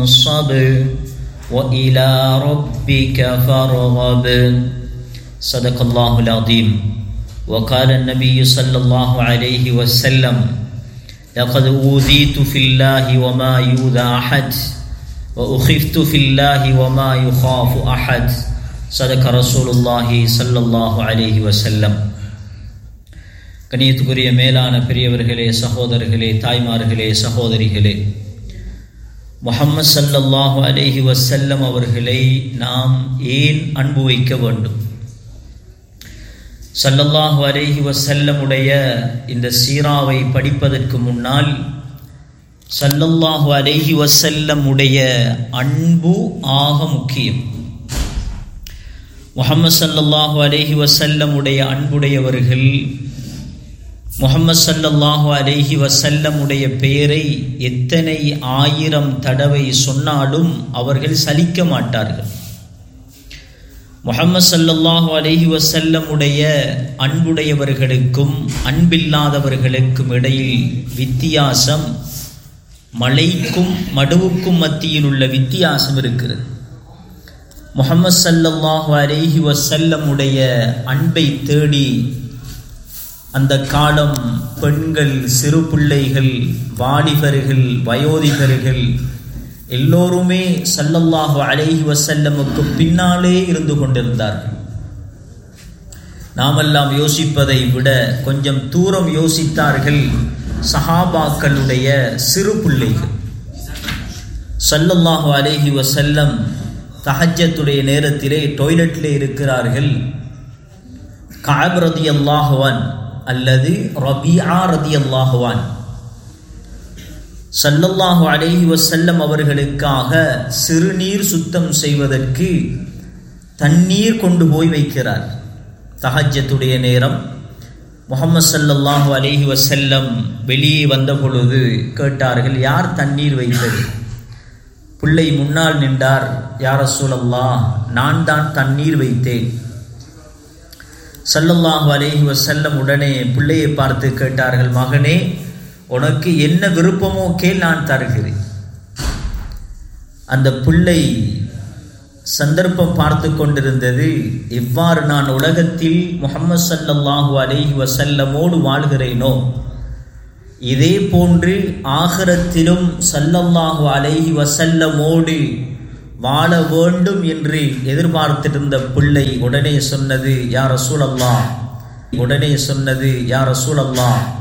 الصبر وإلى ربك فارغب صدق الله العظيم وقال النبي صلى الله عليه وسلم لقد أوذيت في الله وما يؤذى أحد وأخفت في الله وما يخاف أحد صدق رسول الله صلى الله عليه وسلم கணியத்துக்குரிய மேலான பெரியவர்களே சகோதரர்களே தாய்மார்களே சகோதரிகளே முகம்மது சல்லல்லாஹு அலேஹி வசல்லம் அவர்களை நாம் ஏன் அன்பு வைக்க வேண்டும் சல்லல்லாஹு அலேஹி வசல்லமுடைய இந்த சீராவை படிப்பதற்கு முன்னால் சல்லல்லாஹு அலேஹி வசல்லமுடைய அன்பு ஆக முக்கியம் முகமது சல்லல்லாஹு அலேஹி வசல்லமுடைய அன்புடையவர்கள் முகமது சல்லல்லாஹு அலேஹி வசல்லமுடைய பெயரை எத்தனை ஆயிரம் தடவை சொன்னாலும் அவர்கள் சலிக்க மாட்டார்கள் முகமது சல்லல்லாஹு அலேஹி வசல்லமுடைய அன்புடையவர்களுக்கும் அன்பில்லாதவர்களுக்கும் இடையில் வித்தியாசம் மலைக்கும் மடுவுக்கும் மத்தியில் உள்ள வித்தியாசம் இருக்கிறது முகமது சல்லல்லாஹு அலேஹி வசல்லமுடைய அன்பை தேடி அந்த காலம் பெண்கள் சிறு பிள்ளைகள் வாலிபர்கள் வயோதிகர்கள் எல்லோருமே சல்லல்லாஹு அலைஹி வசல்லமுக்கு பின்னாலே இருந்து கொண்டிருந்தார்கள் நாமெல்லாம் யோசிப்பதை விட கொஞ்சம் தூரம் யோசித்தார்கள் சஹாபாக்களுடைய சிறு பிள்ளைகள் சல்லல்லாஹு அலைஹி வசல்லம் தஹஜத்துடைய நேரத்திலே டொய்லெட்டிலே இருக்கிறார்கள் காப் ரதி அல்லாஹுவான் அல்லது ரபியா ரதி அல்லாஹுவான் சல்லல்லாஹு அலேஹி வசல்லம் அவர்களுக்காக சிறுநீர் சுத்தம் செய்வதற்கு தண்ணீர் கொண்டு போய் வைக்கிறார் தஹஜத்துடைய நேரம் முகமது சல்லல்லாஹு அலேஹி வசல்லம் வெளியே வந்த பொழுது கேட்டார்கள் யார் தண்ணீர் வைத்தது பிள்ளை முன்னால் நின்றார் யார சூழல்லா நான் தான் தண்ணீர் வைத்தேன் சல்லல்லாஹு அலேஹி வசல்லம் உடனே பிள்ளையை பார்த்து கேட்டார்கள் மகனே உனக்கு என்ன விருப்பமோ கேள் நான் தருகிறேன் அந்த பிள்ளை சந்தர்ப்பம் பார்த்து கொண்டிருந்தது எவ்வாறு நான் உலகத்தில் முகமது சல்லல்லாஹு அலேஹி வசல்லமோடு வாழ்கிறேனோ இதே போன்று ஆகரத்திலும் சல்லல்லாஹு அலைஹி வசல்லமோடு வாழ வேண்டும் என்று எதிர்பார்த்திருந்த பிள்ளை உடனே சொன்னது யார் சூழல்லா உடனே சொன்னது யார் சூழல்லா